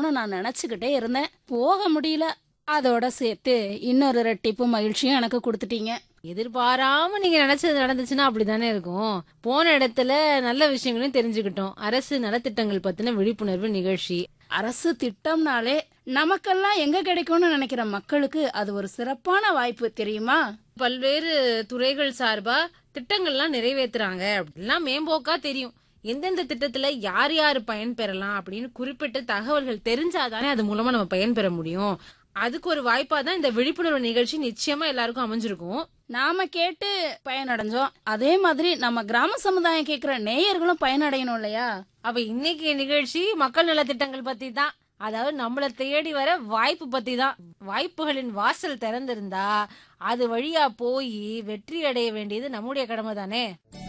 போகணும்னு நான் நினைச்சுக்கிட்டே இருந்தேன் போக முடியல அதோட சேர்த்து இன்னொரு ரெட்டிப்பு மகிழ்ச்சியும் எனக்கு கொடுத்துட்டீங்க எதிர்பாராம நீங்க நினைச்சது நடந்துச்சுன்னா அப்படிதானே இருக்கும் போன இடத்துல நல்ல விஷயங்களையும் தெரிஞ்சுக்கிட்டோம் அரசு நலத்திட்டங்கள் பத்தின விழிப்புணர்வு நிகழ்ச்சி அரசு திட்டம்னாலே நமக்கெல்லாம் எங்க கிடைக்கும்னு நினைக்கிற மக்களுக்கு அது ஒரு சிறப்பான வாய்ப்பு தெரியுமா பல்வேறு துறைகள் சார்பா திட்டங்கள்லாம் நிறைவேத்துறாங்க எல்லாம் மேம்போக்கா தெரியும் எந்தெந்த திட்டத்துல யார் யார் பயன் பெறலாம் அப்படின்னு குறிப்பிட்ட தகவல்கள் தெரிஞ்சாதானே அது மூலமா நம்ம பயன் பெற முடியும் அதுக்கு ஒரு வாய்ப்பா தான் இந்த விழிப்புணர்வு நிகழ்ச்சி நிச்சயமா எல்லாருக்கும் அமைஞ்சிருக்கும் நாம கேட்டு பயனடைஞ்சோம் அதே மாதிரி நம்ம கிராம சமுதாயம் கேக்குற நேயர்களும் பயனடையணும் இல்லையா அப்ப இன்னைக்கு நிகழ்ச்சி மக்கள் நல திட்டங்கள் பத்தி தான் அதாவது நம்மள தேடி வர வாய்ப்பு பத்தி தான் வாய்ப்புகளின் வாசல் திறந்திருந்தா அது வழியா போய் வெற்றி அடைய வேண்டியது நம்முடைய கடமை தானே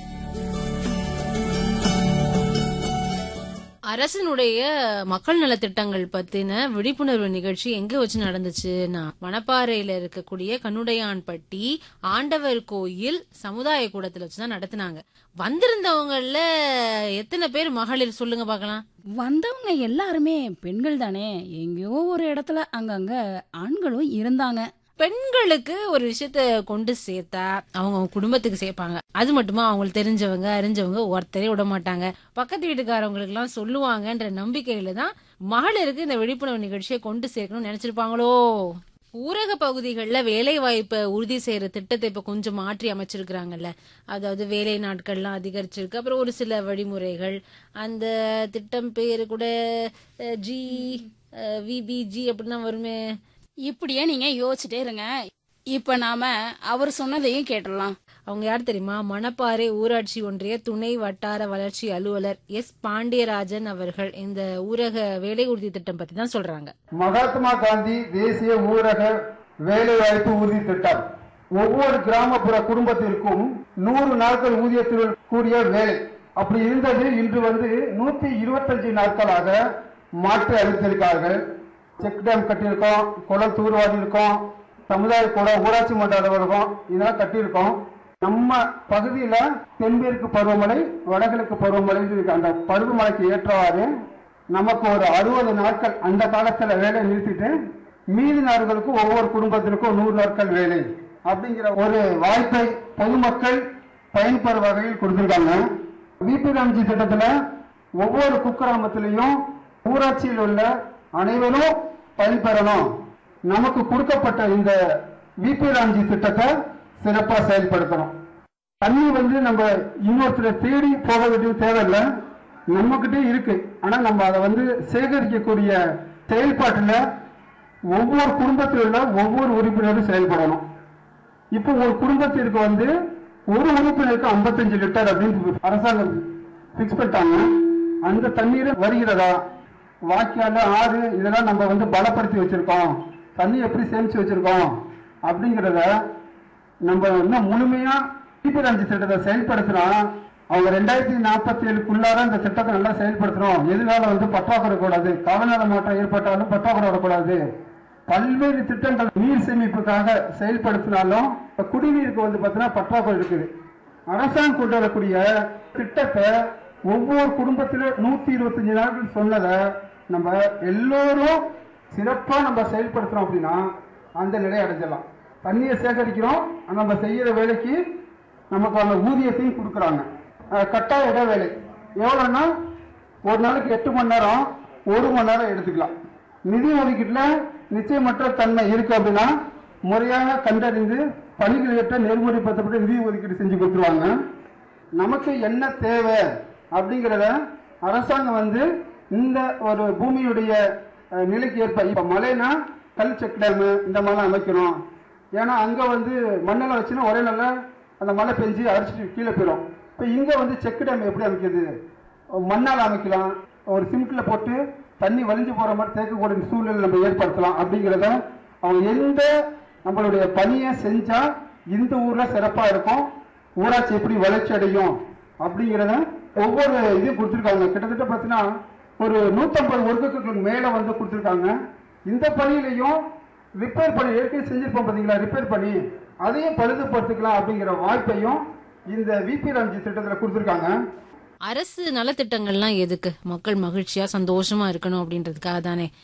அரசினுடைய மக்கள் நல திட்டங்கள் பத்தின விழிப்புணர்வு நிகழ்ச்சி எங்க வச்சு நடந்துச்சுன்னா மணப்பாறையில இருக்கக்கூடிய கண்ணுடையான்பட்டி ஆண்டவர் கோயில் சமுதாய கூடத்துல வச்சுதான் நடத்தினாங்க வந்திருந்தவங்கல எத்தனை பேர் மகளிர் சொல்லுங்க பார்க்கலாம் வந்தவங்க எல்லாருமே பெண்கள் தானே எங்கேயோ ஒரு இடத்துல அங்கங்க ஆண்களும் இருந்தாங்க பெண்களுக்கு ஒரு விஷயத்த கொண்டு சேர்த்தா அவங்க அவங்க குடும்பத்துக்கு சேர்ப்பாங்க அது மட்டுமா அவங்களுக்கு தெரிஞ்சவங்க அறிஞ்சவங்க ஒருத்தரே விட மாட்டாங்க பக்கத்து வீட்டுக்காரவங்களுக்கு எல்லாம் சொல்லுவாங்கன்ற நம்பிக்கையில தான் மகளிருக்கு இந்த விழிப்புணர்வு நிகழ்ச்சியை கொண்டு சேர்க்கணும்னு நினைச்சிருப்பாங்களோ ஊரக பகுதிகளில் வேலை வாய்ப்பை உறுதி செய்யற திட்டத்தை இப்ப கொஞ்சம் மாற்றி அமைச்சிருக்கிறாங்கல்ல அதாவது வேலை நாட்கள்லாம் அதிகரிச்சிருக்கு அப்புறம் ஒரு சில வழிமுறைகள் அந்த திட்டம் பேரு கூட அஹ், ஜி விபிஜி அப்படின்னா வருமே இப்படியே நீங்க யோசிச்சுட்டே இருங்க இப்ப நாம அவர் சொன்னதையும் கேட்டுடலாம் அவங்க யார் தெரியுமா மணப்பாறை ஊராட்சி ஒன்றிய துணை வட்டார வளர்ச்சி அலுவலர் எஸ் பாண்டியராஜன் அவர்கள் இந்த ஊரக வேலை உறுதி திட்டம் பத்தி தான் சொல்றாங்க மகாத்மா காந்தி தேசிய ஊரக வேலைவாய்ப்பு உறுதி திட்டம் ஒவ்வொரு கிராமப்புற குடும்பத்திற்கும் நூறு நாட்கள் ஊதியத்துடன் கூடிய வேலை அப்படி இருந்தது இன்று வந்து நூத்தி இருபத்தஞ்சு நாட்களாக மாற்றி அளித்திருக்கார்கள் செக் டேம் கட்டியிருக்கோம் குளம் தூர்வாரி இருக்கோம் சமுதாய குளம் ஊராட்சி மன்ற அலுவலகம் இதெல்லாம் கட்டியிருக்கோம் நம்ம பகுதியில தென்மேற்கு பருவமழை வடகிழக்கு பருவமழை இருக்கு அந்த பருவமழைக்கு ஏற்றவாறு நமக்கு ஒரு அறுபது நாட்கள் அந்த காலத்துல வேலை நிறுத்திட்டு மீதி நாடுகளுக்கு ஒவ்வொரு குடும்பத்திற்கும் நூறு நாட்கள் வேலை அப்படிங்கிற ஒரு வாய்ப்பை பொதுமக்கள் பயன்பெற வகையில் கொடுத்திருக்காங்க விபி ராம்ஜி திட்டத்துல ஒவ்வொரு குக்கிராமத்திலையும் ஊராட்சியில் உள்ள அனைவரும் பயன்பெறணும் நமக்கு கொடுக்கப்பட்ட இந்த விபி ராம்ஜி திட்டத்தை சிறப்பா செயல்படுத்தணும் தண்ணி வந்து நம்ம இன்னொருத்தரை தேடி போக வேண்டிய தேவையில்லை நம்மகிட்டே இருக்கு ஆனா நம்ம அதை வந்து சேகரிக்கக்கூடிய செயல்பாட்டுல ஒவ்வொரு குடும்பத்தில் உள்ள ஒவ்வொரு உறுப்பினரும் செயல்படணும் இப்போ ஒரு குடும்பத்திற்கு வந்து ஒரு உறுப்பினருக்கு 55 லிட்டர் அப்படின்னு அரசாங்கம் பிக்ஸ் பண்ணிட்டாங்க அந்த தண்ணீர் வருகிறதா வாய்க்கால் ஆறு இதெல்லாம் நம்ம வந்து பலப்படுத்தி வச்சிருக்கோம் தண்ணி எப்படி சேமிச்சு வச்சிருக்கோம் அப்படிங்கிறத நம்ம இன்னும் முழுமையா டிபி அஞ்சு திட்டத்தை செயல்படுத்தினா அவங்க ரெண்டாயிரத்தி நாற்பத்தி ஏழுக்குள்ளார இந்த திட்டத்தை நல்லா செயல்படுத்தணும் எதிர்கால வந்து பற்றாக்குறை கூடாது காலநில மாற்றம் ஏற்பட்டாலும் பற்றாக்குறை வரக்கூடாது பல்வேறு திட்டங்கள் நீர் சேமிப்புக்காக செயல்படுத்தினாலும் இப்ப குடிநீருக்கு வந்து பார்த்தீங்கன்னா பற்றாக்குறை இருக்குது அரசாங்கம் கொண்டு வரக்கூடிய திட்டத்தை ஒவ்வொரு குடும்பத்திலும் நூத்தி இருபத்தஞ்சு நாட்கள் சொன்னதை நம்ம எல்லோரும் சிறப்பா நம்ம செயல்படுத்துறோம் அப்படின்னா அந்த நிலையை அடைஞ்சிடலாம் தண்ணியை சேகரிக்கிறோம் ஆனா நம்ம செய்யற வேலைக்கு நமக்கு அந்த ஊதியத்தையும் கொடுக்குறாங்க அஹ் கட்டாய இடைவேளை எவ்வளோன்னா ஒரு நாளைக்கு எட்டு மணி நேரம் ஒரு மணி நேரம் எடுத்துக்கலாம் நிதி ஒதுக்கீட்டுல நிச்சயமற்ற தன்மை இருக்கு அப்படின்னா முறையாக கண்டறிந்து பணிகள் ஏற்ற நெறிமுறைப்படுத்தப்பட்ட நிதி ஒதுக்கீடு செஞ்சு கொடுத்துருவாங்க நமக்கு என்ன தேவை அப்படிங்கிறத அரசாங்கம் வந்து இந்த ஒரு பூமியுடைய அஹ், நிலைக்கு ஏற்ப இப்ப மழைனா கல் செக் டேம் இந்த மாதிரிலாம் அமைக்கணும் ஏன்னா அங்க வந்து மண்ணெல்லாம் வச்சுன்னா ஒரே நாள்ல அந்த மழை பெஞ்சு அரிச்சிட்டு கீழே போயிடும் இப்போ இங்க வந்து செக் டேம் எப்படி அமைக்கிறது மண்ணால் அமைக்கலாம் ஒரு சிமெண்ட்ல போட்டு தண்ணி வலிஞ்சு போற மாதிரி தேக்கக்கூடிய சூழ்நிலை நம்ம ஏற்படுத்தலாம் அப்படிங்கிறத அவங்க எந்த நம்மளுடைய பணியை செஞ்சா இந்த ஊர்ல சிறப்பா இருக்கும் ஊராட்சி எப்படி வளர்ச்சி அடையும் அப்படிங்கிறத ஒவ்வொரு இதையும் கொடுத்துருக்காங்க கிட்டத்தட்ட பார்த்தீங்கன்னா ஒரு நூற்றம்பது ஒர்க்குகளுக்கு மேலே வந்து கொடுத்துருக்காங்க இந்த பணியிலையும் ரிப்பேர் பண்ணி ஏற்கனவே செஞ்சிருப்போம் பார்த்தீங்களா ரிப்பேர் பண்ணி அதையும் பழுதுபடுத்திக்கலாம் அப்படிங்கிற வாய்ப்பையும் இந்த விபி ராம்ஜி திட்டத்தில் கொடுத்துருக்காங்க அரசு நலத்திட்டங்கள்லாம் எதுக்கு மக்கள் மகிழ்ச்சியா சந்தோஷமா இருக்கணும் அப்படின்றதுக்காக தானே